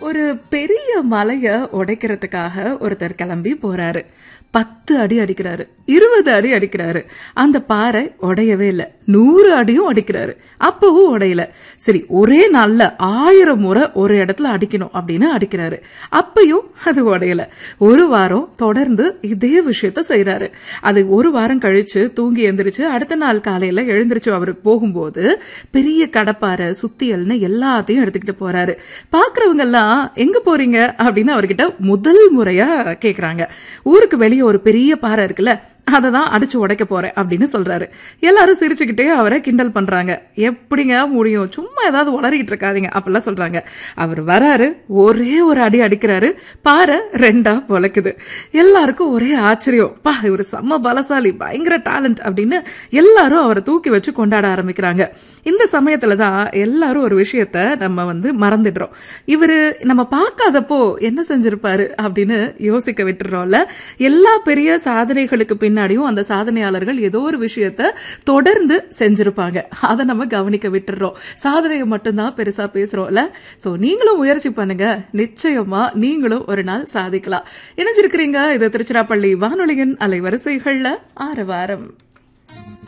ஒரு பெரிய மலைய உடைக்கிறதுக்காக ஒருத்தர் கிளம்பி போறாரு பத்து அடி அடிக்கிறாரு இருபது அடி அடிக்கிறாரு அந்த பாறை உடையவே இல்லை நூறு அடியும் அடிக்கிறாரு அப்பவும் உடையல சரி ஒரே நாள்ல ஆயிரம் முறை ஒரு இடத்துல அடிக்கணும் அப்படின்னு அடிக்கிறாரு அப்பயும் அது உடையல ஒரு வாரம் தொடர்ந்து இதே விஷயத்த செய்யறாரு அது ஒரு வாரம் கழிச்சு தூங்கி எந்திரிச்சு அடுத்த நாள் காலையில எழுந்திரிச்சு அவரு போகும்போது பெரிய கடப்பாறை சுத்தியல்னு எல்லாத்தையும் எடுத்துக்கிட்டு போறாரு பாக்குறவங்க எல்லாம் எங்க போறீங்க அப்படின்னு அவர்கிட்ட முதல் முறையா கேக்குறாங்க ஊருக்கு வெளியே ஒரு பெரிய பாறை இருக்குல்ல அதை தான் அடிச்சு உடைக்க போறேன் அப்படின்னு சொல்றாரு எல்லாரும் சிரிச்சுக்கிட்டே அவரை கிண்டல் பண்றாங்க எப்படிங்க முடியும் சும்மா ஏதாவது உளறிட்டு இருக்காதீங்க அப்படிலாம் சொல்றாங்க அவர் வராரு ஒரே ஒரு அடி அடிக்கிறாரு பாறை ரெண்டா பொழக்குது எல்லாருக்கும் ஒரே ஆச்சரியம் பா இவர் செம்ம பலசாலி பயங்கர டேலண்ட் அப்படின்னு எல்லாரும் அவரை தூக்கி வச்சு கொண்டாட ஆரம்பிக்கிறாங்க இந்த சமயத்துல தான் எல்லாரும் ஒரு விஷயத்த நம்ம வந்து மறந்துடுறோம் இவரு நம்ம பார்க்காதப்போ என்ன செஞ்சிருப்பாரு அப்படின்னு யோசிக்க விட்டுறோம்ல எல்லா பெரிய சாதனைகளுக்கு பின்னாடியும் அந்த சாதனையாளர்கள் ஏதோ ஒரு விஷயத்த தொடர்ந்து செஞ்சிருப்பாங்க அதை நம்ம கவனிக்க விட்டுறோம் சாதனையை மட்டும்தான் பெருசா பேசுறோம்ல சோ நீங்களும் முயற்சி பண்ணுங்க நிச்சயமா நீங்களும் ஒரு நாள் சாதிக்கலாம் இணைஞ்சிருக்கிறீங்க இது திருச்சிராப்பள்ளி வானொலியின் அலைவரிசைகள்ல ஆரவாரம்